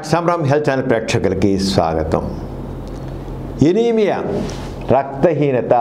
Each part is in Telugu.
సంభ్రమ్ హెల్త్ ఛానల్ ప్రేక్షకులకి స్వాగతం ఎనీమియా రక్తహీనత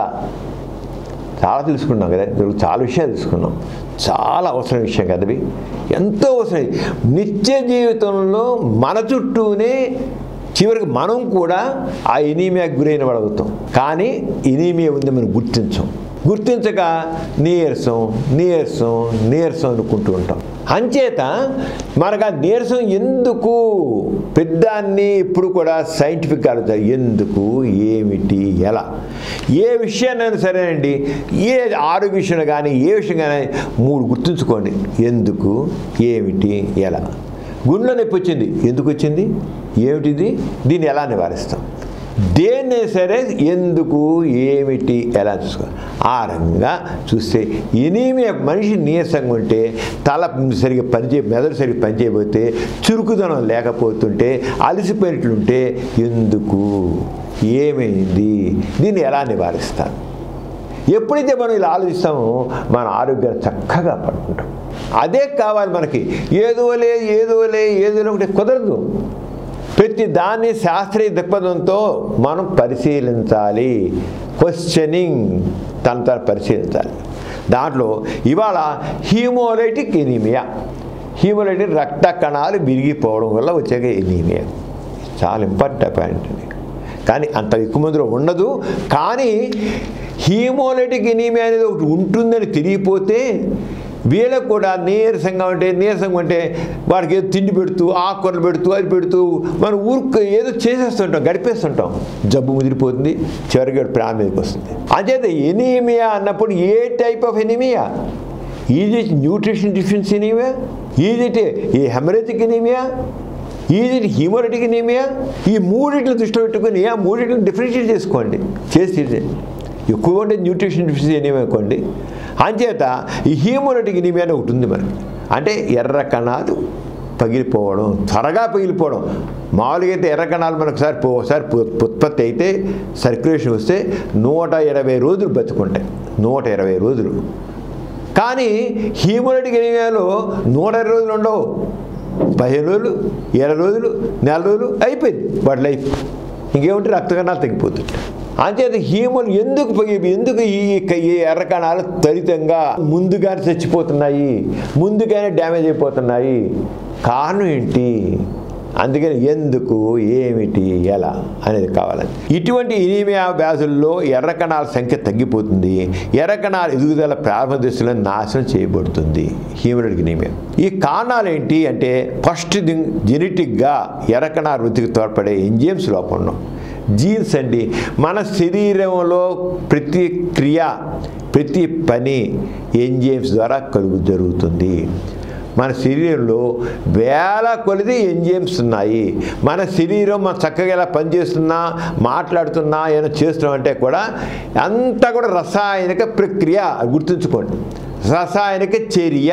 చాలా తెలుసుకున్నాం కదా ఈరోజు చాలా విషయాలు తెలుసుకున్నాం చాలా అవసరం విషయం కదా అవి ఎంతో అవసరం నిత్య జీవితంలో మన చుట్టూనే చివరికి మనం కూడా ఆ ఎనీమియాకి గురైన వాడు అవుతాం కానీ ఎనీమియా ఉంది మనం గుర్తించం గుర్తించక నీరసం నీరసం నీరసం అనుకుంటూ ఉంటాం అంచేత మనకు ఆ నీరసం ఎందుకు పెద్దాన్ని ఇప్పుడు కూడా సైంటిఫిక్ ఆలోచన ఎందుకు ఏమిటి ఎలా ఏ విషయాన్నైనా సరేనండి ఏ ఆరోగ్య విషయంలో కానీ ఏ విషయం కానీ మూడు గుర్తుంచుకోండి ఎందుకు ఏమిటి ఎలా గుండెలో నొప్పి వచ్చింది ఎందుకు వచ్చింది ఏమిటిది దీన్ని ఎలా నివారిస్తాం దేన్నే సరే ఎందుకు ఏమిటి ఎలా చూసుకోవాలి ఆ రకంగా చూస్తే ఎనీమియా మనిషి నీరసంగా ఉంటే తల సరిగ్గా పనిచే మెదడు సరిగ్గా పనిచేయబోతే చురుకుదనం లేకపోతుంటే అలసిపోయినట్లుంటే ఎందుకు ఏమైంది దీన్ని ఎలా నివారిస్తాను ఎప్పుడైతే మనం ఇలా ఆలోచిస్తామో మన ఆరోగ్యాన్ని చక్కగా పడుకుంటాం అదే కావాలి మనకి ఏదోలే ఏదోలే ఏదోలే ఒకటి కుదరదు ప్రతి దాన్ని శాస్త్రీయ దృక్పథంతో మనం పరిశీలించాలి క్వశ్చనింగ్ తన తను పరిశీలించాలి దాంట్లో ఇవాళ హీమోలైటిక్ ఎనీమియా హీమోలైటిక్ రక్త కణాలు విరిగిపోవడం వల్ల వచ్చే ఎనీమియా చాలా ఇంపార్టెంట్ పాయింట్ అండి కానీ అంత ఎక్కువ మందిలో ఉండదు కానీ హీమోలైటిక్ ఎనీమియా అనేది ఒకటి ఉంటుందని తెలియపోతే వీళ్ళకు కూడా నీరసంగా ఉంటే నీరసంగా ఉంటే వాడికి ఏదో తిండి పెడుతూ ఆకుకూరలు పెడుతూ అది పెడుతూ మనం ఊరికి ఏదో చేసేస్తుంటాం గడిపేస్తుంటాం జబ్బు ముదిరిపోతుంది చివరికి ప్రాణం మీదకి వస్తుంది అంచేత ఎనీమియా అన్నప్పుడు a type of anaemia is it nutrition deficiency anaemia is it ఈ haemorrhagic anaemia is it haemolytic anaemia ఈ మూడిట్లు దృష్టిలో పెట్టుకుని ఆ మూడిట్లను డిఫరెన్షియేట్ చేసుకోండి చేసి ఎక్కువ ఉంటే న్యూట్రిషన్ డిఫిషియన్సీ ఎనీమియా అనుకోండి అంచేత ఈ హీమోలైటిక్ ఎనీమియా అని ఒకటి ఉంది మనకి అంటే ఎర్ర కణాలు పగిలిపోవడం త్వరగా పగిలిపోవడం మామూలుగా అయితే ఎర్ర కణాలు మనకు ఒకసారి పో- ఒకసారి పు- ఉత్పత్తి అయితే సర్క్యులేషన్ వస్తే నూట ఇరవై రోజులు బతుకుంటాయి నూట ఇరవై రోజులు కానీ హీమోలైటిక్ ఎనీమియాలో నూట ఇరవై రోజులు ఉండవు పదిహేను రోజులు ఇరవై రోజులు నెల రోజులు అయిపోయింది వాటి లైఫ్ ఇంకేమిటి రక్త కణాలు తగ్గిపోతుంటాయి అంచేత హీమోలు ఎందుకు పగి ఎందుకు ఈ ఈ ఎర్ర కణాలు త్వరితంగా ముందుగానే చచ్చిపోతున్నాయి ముందుగానే డ్యామేజ్ అయిపోతున్నాయి కారణం ఏంటి అందుకని ఎందుకు ఏమిటి ఎలా అనేది కావాలని ఇటువంటి ఇనిమియా వ్యాధుల్లో ఎర్ర కణాల సంఖ్య తగ్గిపోతుంది ఎర్ర కణాల ఎదుగుదల ప్రారంభ దశలో నాశనం చేయబడుతుంది హీమోలైటిక్ ఇనిమియా ఈ కారణాలు ఏంటి అంటే ఫస్ట్ థింగ్ జెనెటిక్గా ఎర్ర కణాల వృద్ధికి తోడ్పడే ఎంజిఎమ్స్ లోపం ఉన్నాం జీన్స్ అండి మన శరీరంలో ప్రతి క్రియ ప్రతి పని ఎంజిఎమ్స్ ద్వారా కలుగు జరుగుతుంది మన శరీరంలో వేల కొలిది ఎంజిఎమ్స్ ఉన్నాయి మన శరీరం మన చక్కగా ఎలా పనిచేస్తున్నా మాట్లాడుతున్నా ఏమైనా చేస్తున్నాం అంటే కూడా అంతా కూడా రసాయనిక ప్రక్రియ అది గుర్తుంచుకోండి రసాయనిక చర్య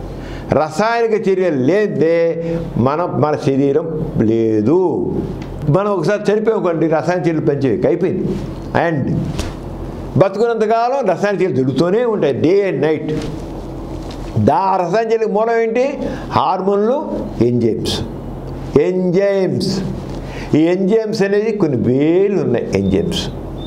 రసాయనిక చర్య లేదే మన మన శరీరం లేదు మనం ఒకసారి చనిపోయామండి రసాయన చర్యలు పనిచేయక అయిపోయింది అండ్ బతుకున్నంతకాలం రసాయన చర్యలు జరుగుతూనే ఉంటాయి డే అండ్ నైట్ దా రసాయన చర్యలకు మూలం ఏంటి హార్మోన్లు ఎంజైమ్స్ ఎంజైమ్స్ ఈ ఎంజైమ్స్ అనేది కొన్ని వేలు ఉన్నాయి ఎంజైమ్స్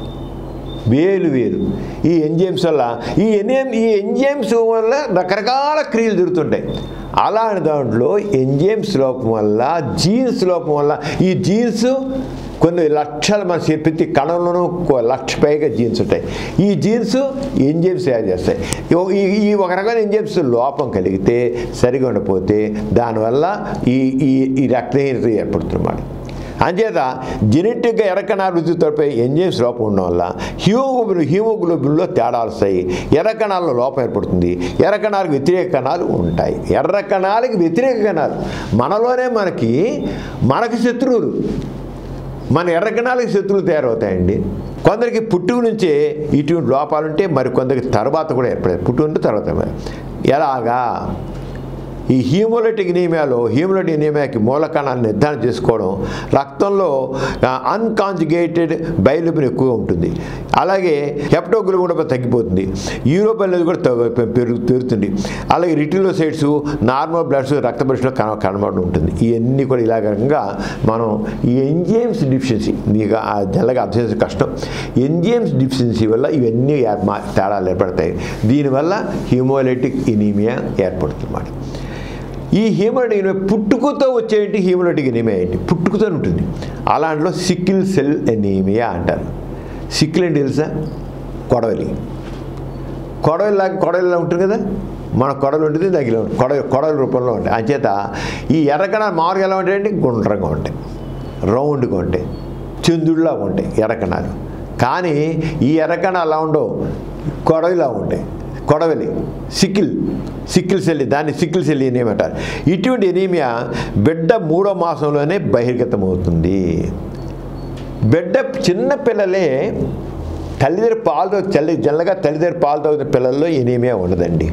వేలు వేలు ఈ ఎంజైమ్స్ వల్ల ఈ ఎన్ఎం ఈ ఎంజైమ్స్ వల్ల రకరకాల క్రియలు జరుగుతుంటాయి అలాంటి దాంట్లో ఎంజైమ్స్ లోపం వల్ల జీన్స్ లోపం వల్ల ఈ జీన్స్ కొన్ని లక్షల మన శరీ- ప్రతి కణంలోనూ ఒక లక్ష పైగా జీన్స్ ఉంటాయి ఈ జీన్స్ ఎంజైమ్స్ తయారు చేస్తాయి ఈ- ఈ ఈ ఒక రకమైన ఎంజైమ్స్ లోపం కలిగితే సరిగా ఉండకపోతే దానివల్ల ఈ ఈ ఈ రక్తహీనత ఏర్పడుతున్నమాట అంచేత జెనెటిక్గా ఎర్రకణాలు వృద్ధి తోడ్పై ఎంజైమ్స్ లోపం ఉండడం వల్ల హ్యూమోగ్లోబిన్ హ్యూమోగ్లోబిన్లో తేడాలు వస్తాయి ఎర్ర కణాల్లో లోపం ఏర్పడుతుంది ఎర్ర కణాలకు వ్యతిరేక కణాలు ఉంటాయి ఎర్ర కణాలకి వ్యతిరేక కణాలు మనలోనే మనకి మనకి శత్రువులు మన ఎర్ర కణాలకి శత్రువులు తయారవుతాయండి కొందరికి పుట్టుక నుంచే ఇటువంటి లోపాలుంటే మరి కొందరికి తర్వాత కూడా ఏర్పడాయి పుట్టుక నుండి తర్వాత ఎలాగా ఈ హీమోలైటిక్ ఎనీమియాలో హీమోలైటిక్ ఎనీమియాకి మూల కణాన్ని నిర్ధారణ చేసుకోవడం రక్తంలో అన్కాంజుగేటెడ్ బయలుబిన్ ఎక్కువగా ఉంటుంది అలాగే హెప్టోగ్లూబిన్ కూడా తగ్గిపోతుంది యూరోప్ అనేది కూడా తగ్గు- పెరుగు పెరుగుతుంది అలాగే రిటిలోసైడ్స్ నార్మల్ బ్లడ్స్ రక్త పరీక్షలో కన కనబడి ఉంటుంది ఇవన్నీ కూడా ఇలాగంగా మనం ఈ ఎంజిఎమ్స్ డిఫిషియన్సీ మీకు ఆ జల్లగా అర్థం చేసే కష్టం ఎంజిఎమ్స్ డిఫిషియన్సీ వల్ల ఇవన్నీ ఏర్- మా- తేడాలు ఏర్పడతాయి దీనివల్ల హీమోలైటిక్ ఎనీమియా ఏర్పడుతుంది అన్నమాట ఈ హీమోలైటిక్ ఎనీమియా పుట్టుకతో వచ్చేటి హీమోలైటిక్ ఎనీమియా ఏంటి పుట్టుకతో ఉంటుంది అలాంటిలో సిక్కిల్ సెల్ ఎనీమియా అంటారు సిక్కిల్ అంటే తెలుసా కొడవలి కొడవలిలాగా కొడవలిలా ఉంటుంది కదా మన కొడవలి ఉంటుంది దగ్గర ఉంటుంది కొడ కొడవలి రూపంలో ఉంటాయి అంచేత ఈ ఎర్రకణాలు మామూలుగా ఎలా ఉంటాయంటే గుండ్రంగా ఉంటాయి రౌండ్గా ఉంటాయి చంద్రుడిలాగా ఉంటాయి ఎర్రకణాలు కానీ ఈ ఎర్రకణాలు అలా ఉండవు కొడవలిలా ఉంటాయి కొడవలి సిక్కిల్ సిక్కిల్ సెల్ దాన్ని సిక్కిల్ సెల్ ఎనీమంటారు ఇటువంటి ఎనీమియా బిడ్డ మూడో మాసంలోనే బహిర్గతమవుతుంది బిడ్డ చిన్న పిల్లలే తల్లిదండ్రి పాలు తల్లి జల్లగా తల్లిదండ్రి పాలు తాగుతున్న పిల్లల్లో ఎనీమియా ఉండదండి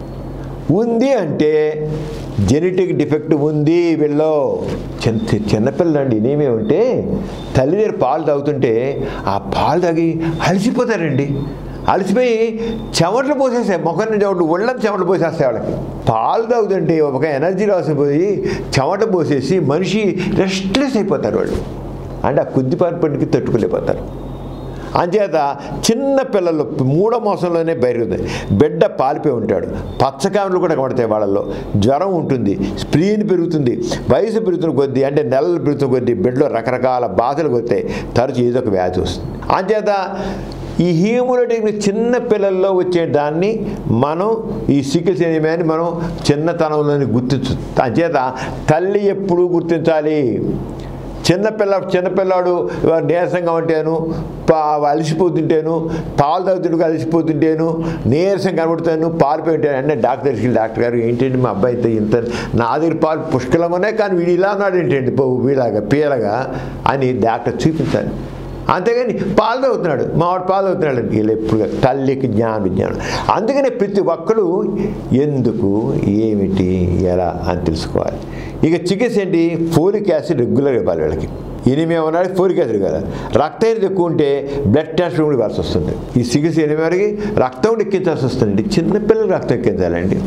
ఉంది అంటే జెనెటిక్ డిఫెక్ట్ ఉంది వీళ్ళలో చిన్న చిన్నపిల్లలండి ఎనీమియా ఉంటే తల్లిదండ్రి పాలు తాగుతుంటే ఆ పాలు తాగి అలసిపోతారండి అలసిపోయి చెమటలు పోసేస్తాయి ముఖం నుంచి చెమటలు ఒళ్ళని చెమటలు పోసేస్తాయి వాళ్ళకి పాలు తాగుతుంటే ఒక ఎనర్జీ రాసిపోయి చెమట పోసేసి మనిషి రెస్ట్లెస్ అయిపోతారు వాళ్ళు అంటే ఆ కొద్దిపాటి పనికి తట్టుకోలేకపోతారు అంచేత చిన్న పిల్లలు మూడో మాసంలోనే బయలుదేరుతుంది బిడ్డ పాలిపోయి ఉంటాడు పచ్చకామెలు కూడా కనబడతాయి వాళ్ళల్లో జ్వరం ఉంటుంది స్ప్రీన్ పెరుగుతుంది వయసు పెరుగుతున్న కొద్దీ అంటే నెలలు పెరుగుతున్న కొద్దీ బిడ్డలో రకరకాల బాధలు వస్తాయి తరచు ఏదో ఒక వ్యాధి వస్తుంది అంచేత ఈ హీమోలైటిక్ చిన్న పిల్లల్లో వచ్చే దాన్ని మనం ఈ సికిల్స్ ఎనిమియాని మనం చిన్నతనంలోనే గుర్తించు అంచేత తల్లి ఎప్పుడూ గుర్తించాలి చిన్నపిల్ల చిన్నపిల్లాడు ఇవాళ నీరసంగా ఉంటేను పా అలసిపోతుంటేను పాలు తాగుతుంటే అలసిపోతుంటేను నీరసం కనబడుతాను పారిపోయి ఉంటాను అంటే డాక్టర్ దగ్గరికి వెళ్ళి, డాక్టర్ గారు ఏంటంటే మా అబ్బాయి అయితే ఇంత నా దగ్గర పాలు పుష్కలంగా ఉన్నాయి కానీ వీడు ఇలా ఉన్నాడు ఏంటండి పో వీలాగా పీలగా అని డాక్టర్ చూపించాలి అంతేగాని పాలు తాగుతున్నాడు మావాడు పాలు తాగుతున్నాడు వీళ్ళు ఎప్పుడు తల్లికి జ్ఞాన విజ్ఞానం అందుకనే ప్రతి ఒక్కరు ఎందుకు ఏమిటి ఎలా అని తెలుసుకోవాలి ఇక చికిత్స ఏంటి ఫోలిక్ యాసిడ్ రెగ్యులర్గా ఇవ్వాలి వీళ్ళకి ఎనిమిది ఉన్నాడు ఫోలిక్ యాసిడ్ కదా రక్తం ఎక్కువ ఉంటే బ్లడ్ టెస్ట్ కూడా ఇవ్వాల్సి వస్తుంది ఈ చికిత్స ఎనిమిది రక్తం కూడా ఎక్కించాల్సి వస్తుంది చిన్నపిల్లలు రక్తం ఎక్కించాలండి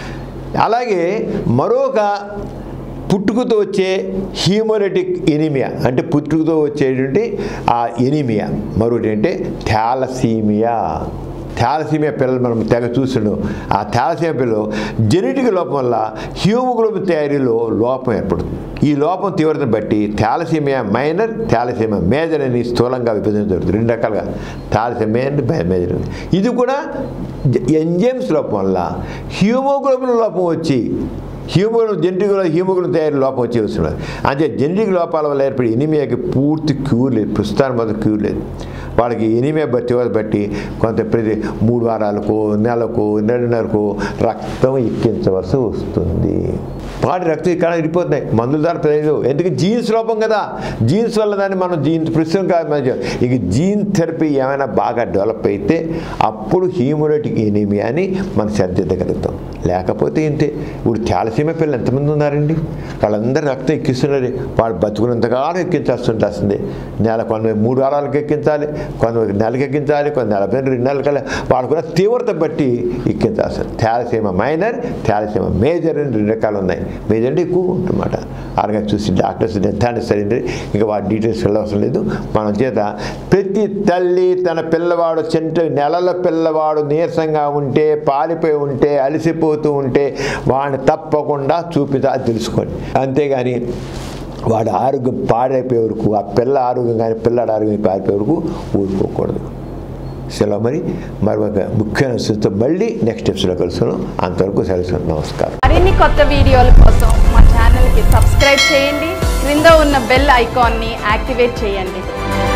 అలాగే మరొక పుట్టుకతో వచ్చే హీమోలైటిక్ ఎనిమియా అంటే పుట్టుకతో వచ్చేటువంటి ఆ ఎనిమియా మరొకటి అంటే థాలసీమియా థాలసీమియా పిల్లలు మనం తెగ చూస్తున్నాం ఆ థాలసీమియా పిల్లలు జెనెటిక్ లోపం వల్ల హ్యూమోగ్లోబిన్ తయారీలో లోపం ఏర్పడుతుంది ఈ లోపం తీవ్రతను బట్టి థాలసీమియా మైనర్ థాలసీమియా మేజర్ అని స్థూలంగా విభజన జరుగుతుంది రెండు రకాలుగా థాలసీమియా అండ్ మేజర్ అని. ఇది కూడా ఎంజైమ్స్ లోపం వల్ల హ్యూమోగ్లోబిన్ లోపం వచ్చి హ్యూమోగ్లోబిన్ జెనెటిక్ హ్యూమోగ్లోబిన్ తయారీ లోపం వచ్చి వస్తున్నారు అంటే జెనెటిక్ లోపాల వల్ల ఏర్పడి ఎనిమియాకి పూర్తి క్యూర్ లేదు ప్రస్తుతానికి మాత్రం క్యూర్ లేదు వాళ్ళకి ఎనిమియా బట్టి బట్టి కొంత ప్రతి మూడు వారాలకు నెలకు నెలన్నరకు రక్తం ఎక్కించవలసి వస్తుంది పాటి రక్తం ఇక్కడ ఇరిపోతున్నాయి మందుల ద్వారా ప్రయోజనం ఎందుకు జీన్స్ లోపం కదా జీన్స్ వల్ల దాన్ని మనం జీన్స్ ప్రస్తుతం కాదు మనం చేయాలి. ఇక జీన్ థెరపీ ఏమైనా బాగా డెవలప్ అయితే అప్పుడు హీమోలైటిక్ ఎనీమియా అని మనం సరిదిద్దగలుగుతాం లేకపోతే ఇంతే ఇప్పుడు థాలసీమియా పిల్లలు ఎంతమంది ఉన్నారండి వాళ్ళందరూ రక్తం ఎక్కిస్తున్నారు వాళ్ళు బతుకున్నంతకాలం ఎక్కించాల్సి నెల కొంత మూడు వారాలకు ఎక్కించాలి కొంత నెలకి ఎక్కించాలి కొంత నలభై రెండు నెలల కల్లా వాళ్ళకున్న తీవ్రత బట్టి ఎక్కించాల్సి థాలసీమ మైనర్ థాలసీమ మేజర్ అని రెండు రకాలు ఉన్నాయి మేజర్ అంటే ఎక్కువ ఉంటుందన్నమాట అలాగే చూసి డాక్టర్స్ నిర్ధారిస్తారండి ఇంకా వాటి డీటెయిల్స్ వెళ్ళవసరం లేదు మనం చేత ప్రతి తల్లి తన పిల్లవాడు చెంట నెలల పిల్లవాడు నీరసంగా ఉంటే పాలిపోయి ఉంటే అలసిపోతూ ఉంటే వాడిని తప్పకుండా చూపిదా తెలుసుకోండి అంతేగాని వాడు ఆరోగ్యం పాడైపోయే వరకు ఆ పిల్ల ఆరోగ్యం కానీ పిల్లాడు ఆరోగ్యం పారిపోయే వరకు ఊరుకోకూడదు సెలవు మరి మరి ఒక ముఖ్యమైన విషయంతో మళ్ళీ నెక్స్ట్ ఎపిసోడ్లో కలుసుకున్నాం అంతవరకు సెలవు నమస్కారం మరిన్ని కొత్త వీడియోల కోసం మా ఛానల్కి సబ్స్క్రైబ్ చేయండి క్రింద ఉన్న బెల్ ఐకాన్ని యాక్టివేట్ చేయండి